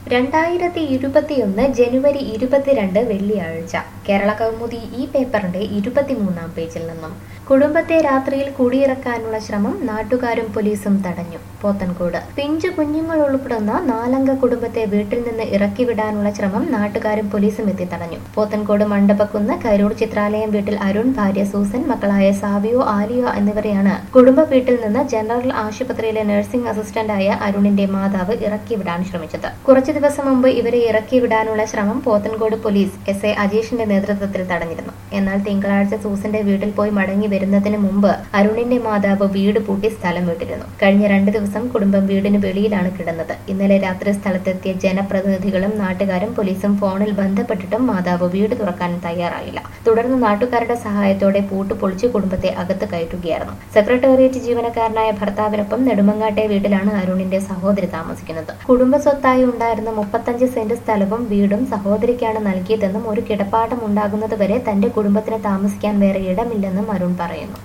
രണ്ടായിരത്തി ഇരുപത്തിയൊന്ന് ജനുവരി ഇരുപത്തിരണ്ട് വെള്ളിയാഴ്ച കേരള കൗമുദി ഈ പേപ്പറിന്റെ ഇരുപത്തിമൂന്നാം പേജിൽ നിന്നും കുടുംബത്തെ രാത്രിയിൽ കുടിയിറക്കാനുള്ള ശ്രമം നാട്ടുകാരും പോലീസും തടഞ്ഞു പോത്തൻകോട് പിഞ്ചു കുഞ്ഞുങ്ങൾ ഉൾപ്പെടുന്ന നാലംഗ കുടുംബത്തെ വീട്ടിൽ നിന്ന് ഇറക്കി വിടാനുള്ള ശ്രമം നാട്ടുകാരും പോലീസും എത്തി തടഞ്ഞു പോത്തൻകോട് മണ്ഡപക്കുന്ന് കരൂർ ചിത്രാലയം വീട്ടിൽ അരുൺ ഭാര്യ സൂസൻ മക്കളായ സാവിയോ ആലിയോ എന്നിവരെയാണ് കുടുംബ വീട്ടിൽ നിന്ന് ജനറൽ ആശുപത്രിയിലെ നഴ്സിംഗ് അസിസ്റ്റന്റായ അരുണിന്റെ മാതാവ് ഇറക്കി വിടാൻ ശ്രമിച്ചത് കുറച്ചു ദിവസം മുമ്പ് ഇവരെ ഇറക്കി വിടാനുള്ള ശ്രമം പോത്തൻകോട് പോലീസ് എസ് എ അജീഷിന്റെ നേതൃത്വത്തിൽ തടഞ്ഞിരുന്നു എന്നാൽ തിങ്കളാഴ്ച സൂസന്റെ വീട്ടിൽ പോയി മടങ്ങി വരുന്നതിന് മുമ്പ് അരുണിന്റെ മാതാവ് വീട് പൂട്ടി സ്ഥലം വിട്ടിരുന്നു കഴിഞ്ഞ രണ്ട് ദിവസം കുടുംബം വീടിന് വെളിയിലാണ് കിടന്നത് ഇന്നലെ രാത്രി സ്ഥലത്തെത്തിയ ജനപ്രതിനിധികളും നാട്ടുകാരും പോലീസും ഫോണിൽ ബന്ധപ്പെട്ടിട്ടും മാതാവ് വീട് തുറക്കാൻ തയ്യാറായില്ല തുടർന്ന് നാട്ടുകാരുടെ സഹായത്തോടെ പൂട്ട് പൊളിച്ച് കുടുംബത്തെ അകത്ത് കയറ്റുകയായിരുന്നു സെക്രട്ടേറിയറ്റ് ജീവനക്കാരനായ ഭർത്താവിനൊപ്പം നെടുമങ്ങാട്ടെ വീട്ടിലാണ് അരുണിന്റെ സഹോദരി താമസിക്കുന്നത് കുടുംബ സ്വത്തായി ഉണ്ടായിരുന്ന മുപ്പത്തഞ്ച് സെന്റ് സ്ഥലവും വീടും സഹോദരിക്കാണ് നൽകിയതെന്നും ഒരു കിടപ്പാടം ഉണ്ടാകുന്നതുവരെ തന്റെ കുടുംബത്തിന് താമസിക്കാൻ വേറെ ഇടമില്ലെന്നും അരുൺ പറയുന്നു